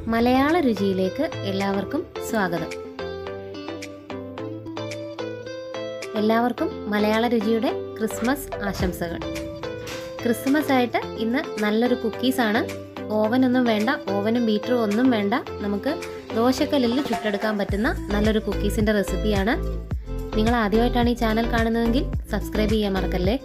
മലയാള രുചിയിലേക്ക് എല്ലാവർക്കും സ്വാഗതം എല്ലാവർക്കും മലയാള രുചിയുടെ ക്രിസ്മസ് ആശംസകൾ ക്രിസ്മസ് ആയിട്ട് ഇന്ന് നല്ലൊരു കുക്കീസാണ് ഓവനൊന്നും വേണ്ട ഓവനും ബീറ്ററും ഒന്നും വേണ്ട നമുക്ക് ദോശക്കല്ലിൽ ചുട്ടെടുക്കാൻ പറ്റുന്ന നല്ലൊരു കുക്കീസിൻ്റെ റെസിപ്പിയാണ് നിങ്ങൾ ആദ്യമായിട്ടാണ് ഈ ചാനൽ കാണുന്നതെങ്കിൽ സബ്സ്ക്രൈബ് ചെയ്യാൻ മറക്കല്ലേ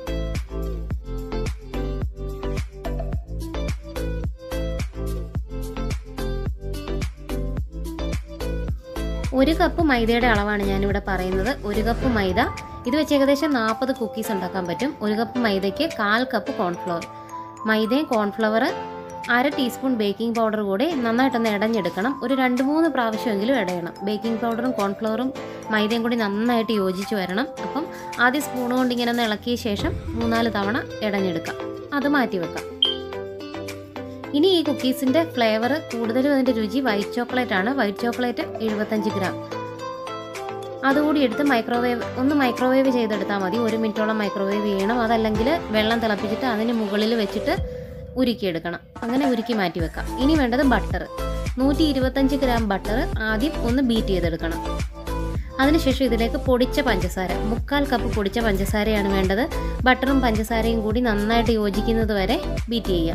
ഒരു കപ്പ് മൈദയുടെ അളവാണ് ഞാനിവിടെ പറയുന്നത് ഒരു കപ്പ് മൈദ ഇത് വെച്ച് ഏകദേശം നാൽപ്പത് കുക്കീസ് ഉണ്ടാക്കാൻ പറ്റും ഒരു കപ്പ് മൈദയ്ക്ക് കാൽ കപ്പ് കോൺഫ്ലവർ മൈദയും കോൺഫ്ലവർ അര ടീസ്പൂൺ ബേക്കിംഗ് പൗഡർ കൂടി നന്നായിട്ടൊന്ന് ഇടഞ്ഞെടുക്കണം ഒരു രണ്ട് മൂന്ന് പ്രാവശ്യമെങ്കിലും ഇടയണം ബേക്കിംഗ് പൗഡറും കോൺഫ്ലവറും മൈദയും കൂടി നന്നായിട്ട് യോജിച്ച് വരണം അപ്പം ആദ്യം സ്പൂൺ കൊണ്ട് ഇങ്ങനെ ഒന്ന് ഇളക്കിയ ശേഷം മൂന്നാല് തവണ ഇടഞ്ഞെടുക്കാം അത് മാറ്റി വെക്കാം ഇനി ഈ കുക്കീസിൻ്റെ ഫ്ലേവർ കൂടുതലും അതിൻ്റെ രുചി വൈറ്റ് ചോക്ലേറ്റ് ആണ് വൈറ്റ് ചോക്ലേറ്റ് എഴുപത്തഞ്ച് ഗ്രാം അതുകൂടി എടുത്ത് മൈക്രോവേവ് ഒന്ന് മൈക്രോവേവ് ചെയ്തെടുത്താൽ മതി ഒരു മിനിറ്റോളം മൈക്രോവേവ് ചെയ്യണം അതല്ലെങ്കിൽ വെള്ളം തിളപ്പിച്ചിട്ട് അതിന് മുകളിൽ വെച്ചിട്ട് ഉരുക്കിയെടുക്കണം അങ്ങനെ ഉരുക്കി മാറ്റി വെക്കാം ഇനി വേണ്ടത് ബട്ടർ നൂറ്റി ഇരുപത്തഞ്ച് ഗ്രാം ബട്ടർ ആദ്യം ഒന്ന് ബീറ്റ് ചെയ്തെടുക്കണം അതിനുശേഷം ഇതിലേക്ക് പൊടിച്ച പഞ്ചസാര മുക്കാൽ കപ്പ് പൊടിച്ച പഞ്ചസാരയാണ് വേണ്ടത് ബട്ടറും പഞ്ചസാരയും കൂടി നന്നായിട്ട് യോജിക്കുന്നത് വരെ ബീറ്റ് ചെയ്യുക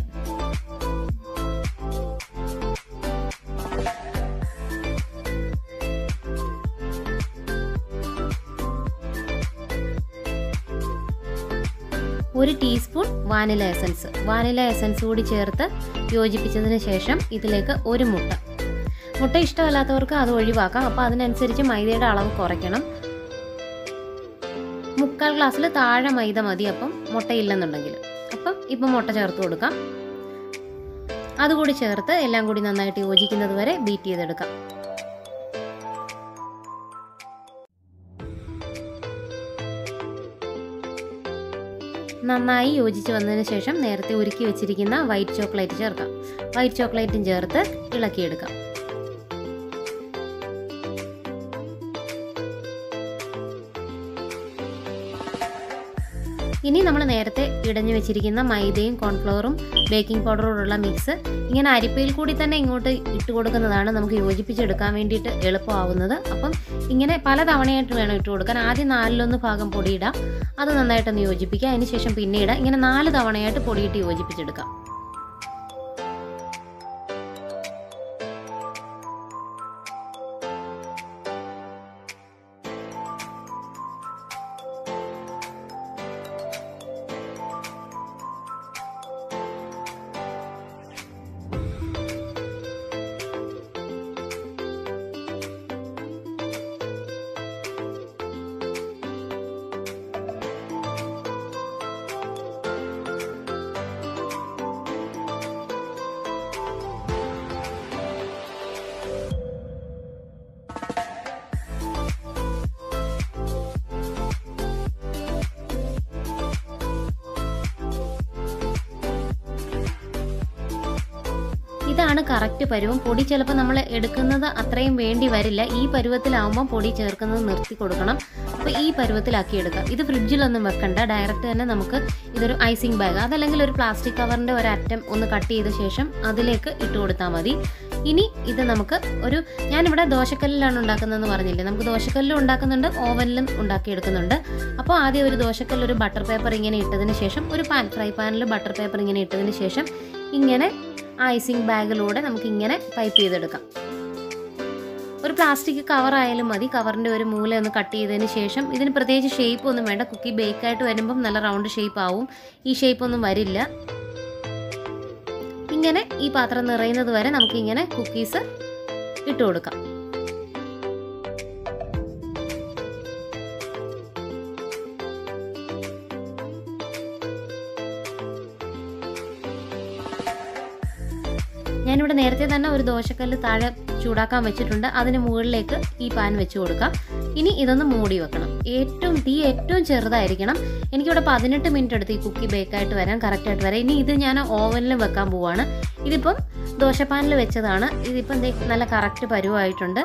ഒരു teaspoon vanilla essence vanilla essence കൂടി ചേർത്ത് യോജിപ്പിച്ചതിന് ശേഷം ഇതിലേക്ക് ഒരു മുട്ട മുട്ട ഇഷ്ടമല്ലാത്തവർക്ക് അത് ഒഴിവാക്കാം അപ്പോൾ അതിനനുസരിച്ച് മൈദയുടെ അളവ് കുറയ്ക്കണം മുക്കാൽ ഗ്ലാസ്സിൽ താഴെ മൈദ മതി അപ്പം മുട്ടയില്ലെന്നുണ്ടെങ്കിൽ അപ്പം ഇപ്പം മുട്ട ചേർത്ത് കൊടുക്കാം അതുകൂടി ചേർത്ത് എല്ലാം കൂടി നന്നായിട്ട് യോജിക്കുന്നത് വരെ ബീറ്റ് ചെയ്തെടുക്കാം നന്നായി യോജിച്ച് വന്നതിന് ശേഷം നേരത്തെ ഉരുക്കി വെച്ചിരിക്കുന്ന വൈറ്റ് ചോക്ലേറ്റ് ചേർക്കാം വൈറ്റ് ചോക്ലേറ്റും ചേർത്ത് ഇളക്കിയെടുക്കാം ഇനി നമ്മൾ നേരത്തെ ഇടഞ്ഞു വെച്ചിരിക്കുന്ന മൈദയും കോൺഫ്ലവറും ബേക്കിംഗ് പൗഡറോടുള്ള മിക്സ് ഇങ്ങനെ അരിപ്പയിൽ കൂടി തന്നെ ഇങ്ങോട്ട് ഇട്ട് കൊടുക്കുന്നതാണ് നമുക്ക് യോജിപ്പിച്ചെടുക്കാൻ വേണ്ടിയിട്ട് എളുപ്പമാവുന്നത് അപ്പം ഇങ്ങനെ പല തവണയായിട്ട് വേണം ഇട്ട് കൊടുക്കാൻ ആദ്യം നാലിലൊന്ന് ഭാഗം പൊടിയിടാം അത് നന്നായിട്ടൊന്ന് യോജിപ്പിക്കുക അതിന് ശേഷം പിന്നീട് ഇങ്ങനെ നാല് തവണയായിട്ട് പൊടിയിട്ട് യോജിപ്പിച്ചെടുക്കാം ഇതാണ് കറക്റ്റ് പരുവം പൊടി ചിലപ്പോൾ നമ്മൾ എടുക്കുന്നത് അത്രയും വേണ്ടി വരില്ല ഈ പരുവത്തിലാവുമ്പോൾ പൊടി ചേർക്കുന്നത് നിർത്തി കൊടുക്കണം അപ്പോൾ ഈ പരുവത്തിലാക്കി എടുക്കാം ഇത് ഫ്രിഡ്ജിലൊന്നും വെക്കണ്ട ഡയറക്റ്റ് തന്നെ നമുക്ക് ഇതൊരു ഐസിങ് ബാഗ് അതല്ലെങ്കിൽ ഒരു പ്ലാസ്റ്റിക് കവറിൻ്റെ ഒരു അറ്റം ഒന്ന് കട്ട് ചെയ്ത ശേഷം അതിലേക്ക് ഇട്ട് കൊടുത്താൽ മതി ഇനി ഇത് നമുക്ക് ഒരു ഞാനിവിടെ ദോശക്കല്ലിലാണ് ഉണ്ടാക്കുന്നതെന്ന് പറഞ്ഞില്ലേ നമുക്ക് ദോശക്കല്ലും ഉണ്ടാക്കുന്നുണ്ട് ഓവനിലും ഉണ്ടാക്കിയെടുക്കുന്നുണ്ട് അപ്പോൾ ആദ്യം ഒരു ദോശക്കല്ല് ഒരു ബട്ടർ പേപ്പർ ഇങ്ങനെ ഇട്ടതിന് ശേഷം ഒരു പാൻ ഫ്രൈ പാനിൽ ബട്ടർ പേപ്പർ ഇങ്ങനെ ഇട്ടതിന് ശേഷം ഇങ്ങനെ ഐസിങ് ബാഗിലൂടെ നമുക്ക് ഇങ്ങനെ പൈപ്പ് ചെയ്തെടുക്കാം ഒരു പ്ലാസ്റ്റിക് കവർ ആയാലും മതി കവറിൻ്റെ ഒരു മൂല ഒന്ന് കട്ട് ചെയ്തതിന് ശേഷം ഇതിന് പ്രത്യേകിച്ച് ഷേപ്പ് ഒന്നും വേണ്ട കുക്കി ബേക്കായിട്ട് വരുമ്പം നല്ല റൗണ്ട് ഷേപ്പ് ആവും ഈ ഷേപ്പ് ഒന്നും വരില്ല ഇങ്ങനെ ഈ പാത്രം നിറയുന്നത് വരെ നമുക്ക് ഇങ്ങനെ കുക്കീസ് ഇട്ട് കൊടുക്കാം ഞാനിവിടെ നേരത്തെ തന്നെ ഒരു ദോശക്കല്ല് താഴെ ചൂടാക്കാൻ വെച്ചിട്ടുണ്ട് അതിന് മുകളിലേക്ക് ഈ പാൻ വെച്ച് കൊടുക്കാം ഇനി ഇതൊന്ന് മൂടി വെക്കണം ഏറ്റവും തീ ഏറ്റവും ചെറുതായിരിക്കണം എനിക്കിവിടെ പതിനെട്ട് മിനിറ്റ് എടുത്ത് ഈ കുക്കി ബേക്കായിട്ട് വരാൻ കറക്റ്റായിട്ട് വരാം ഇനി ഇത് ഞാൻ ഓവനിൽ വെക്കാൻ പോവാണ് ഇതിപ്പം ദോശപ്പാനിൽ വെച്ചതാണ് ഇതിപ്പം ദേ നല്ല കറക്റ്റ് പരുവായിട്ടുണ്ട്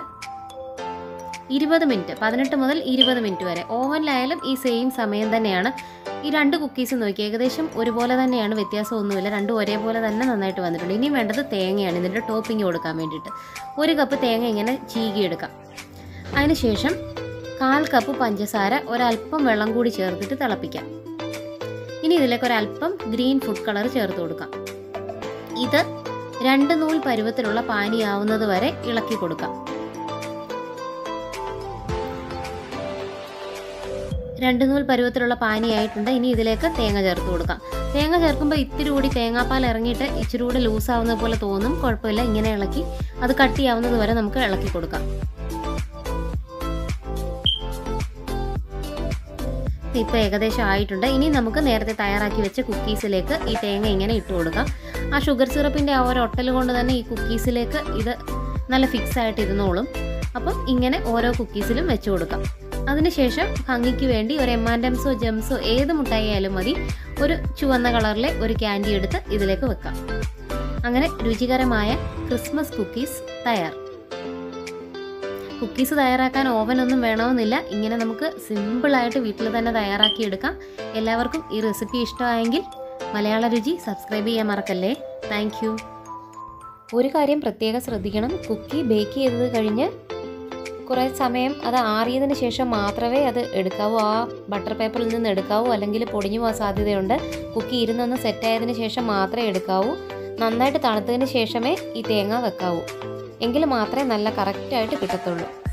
ഇരുപത് മിനിറ്റ് പതിനെട്ട് മുതൽ ഇരുപത് മിനിറ്റ് വരെ ഓവനിലായാലും ഈ സെയിം സമയം തന്നെയാണ് ഈ രണ്ട് കുക്കീസ് നോക്കി ഏകദേശം ഒരുപോലെ തന്നെയാണ് വ്യത്യാസമൊന്നുമില്ല രണ്ടും ഒരേപോലെ തന്നെ നന്നായിട്ട് വന്നിട്ടുണ്ട് ഇനി വേണ്ടത് തേങ്ങയാണ് ഇതിൻ്റെ ടോപ്പിംഗ് കൊടുക്കാൻ വേണ്ടിയിട്ട് ഒരു കപ്പ് തേങ്ങ ഇങ്ങനെ ചീകിയെടുക്കാം അതിനുശേഷം കാൽ കപ്പ് പഞ്ചസാര ഒരല്പം വെള്ളം കൂടി ചേർത്തിട്ട് തിളപ്പിക്കാം ഇനി ഇതിലേക്ക് ഒരല്പം ഗ്രീൻ ഫുഡ് കളർ ചേർത്ത് കൊടുക്കാം ഇത് രണ്ട് നൂൽ പരുവത്തിലുള്ള പാനിയാവുന്നത് വരെ ഇളക്കി കൊടുക്കാം രണ്ട് നൂൽ പരുവത്തിലുള്ള പാനിയായിട്ടുണ്ട് ഇനി ഇതിലേക്ക് തേങ്ങ ചേർത്ത് കൊടുക്കാം തേങ്ങ ചേർക്കുമ്പോൾ ഇത്തിരി കൂടി തേങ്ങാപ്പാൽ ഇറങ്ങിയിട്ട് ഇച്ചിരി കൂടി ലൂസാവുന്നത് പോലെ തോന്നും കുഴപ്പമില്ല ഇങ്ങനെ ഇളക്കി അത് കട്ടിയാവുന്നത് വരെ നമുക്ക് ഇളക്കി കൊടുക്കാം ഇപ്പോൾ ഏകദേശം ആയിട്ടുണ്ട് ഇനി നമുക്ക് നേരത്തെ തയ്യാറാക്കി വെച്ച കുക്കീസിലേക്ക് ഈ തേങ്ങ ഇങ്ങനെ ഇട്ട് കൊടുക്കാം ആ ഷുഗർ സിറപ്പിൻ്റെ ആ ഒരു ഒട്ടൽ കൊണ്ട് തന്നെ ഈ കുക്കീസിലേക്ക് ഇത് നല്ല ഫിക്സ് ആയിട്ട് ഇരുന്നോളും അപ്പം ഇങ്ങനെ ഓരോ കുക്കീസിലും വെച്ച് കൊടുക്കാം അതിനുശേഷം ഭംഗിക്ക് വേണ്ടി ഒരു എം ആൻഡ് എംസോ ജെംസോ ഏത് മുട്ടായി ആയാലും മതി ഒരു ചുവന്ന കളറിലെ ഒരു ക്യാൻഡി എടുത്ത് ഇതിലേക്ക് വെക്കാം അങ്ങനെ രുചികരമായ ക്രിസ്മസ് കുക്കീസ് തയ്യാർ കുക്കീസ് തയ്യാറാക്കാൻ ഓവനൊന്നും വേണമെന്നില്ല ഇങ്ങനെ നമുക്ക് സിമ്പിളായിട്ട് വീട്ടിൽ തന്നെ തയ്യാറാക്കിയെടുക്കാം എല്ലാവർക്കും ഈ റെസിപ്പി ഇഷ്ടമായെങ്കിൽ മലയാള രുചി സബ്സ്ക്രൈബ് ചെയ്യാൻ മറക്കല്ലേ താങ്ക് യു ഒരു കാര്യം പ്രത്യേകം ശ്രദ്ധിക്കണം കുക്കി ബേക്ക് ചെയ്തത് കഴിഞ്ഞ് കുറേ സമയം അത് ആറിയതിന് ശേഷം മാത്രമേ അത് എടുക്കാവൂ ആ ബട്ടർ പേപ്പറിൽ നിന്ന് എടുക്കാവൂ അല്ലെങ്കിൽ പൊടിഞ്ഞു പോകാൻ സാധ്യതയുണ്ട് കുക്കി ഇരുന്നൊന്ന് സെറ്റായതിന് ശേഷം മാത്രമേ എടുക്കാവൂ നന്നായിട്ട് തണുത്തതിന് ശേഷമേ ഈ തേങ്ങ വെക്കാവൂ എങ്കിൽ മാത്രമേ നല്ല കറക്റ്റായിട്ട് കിട്ടത്തുള്ളൂ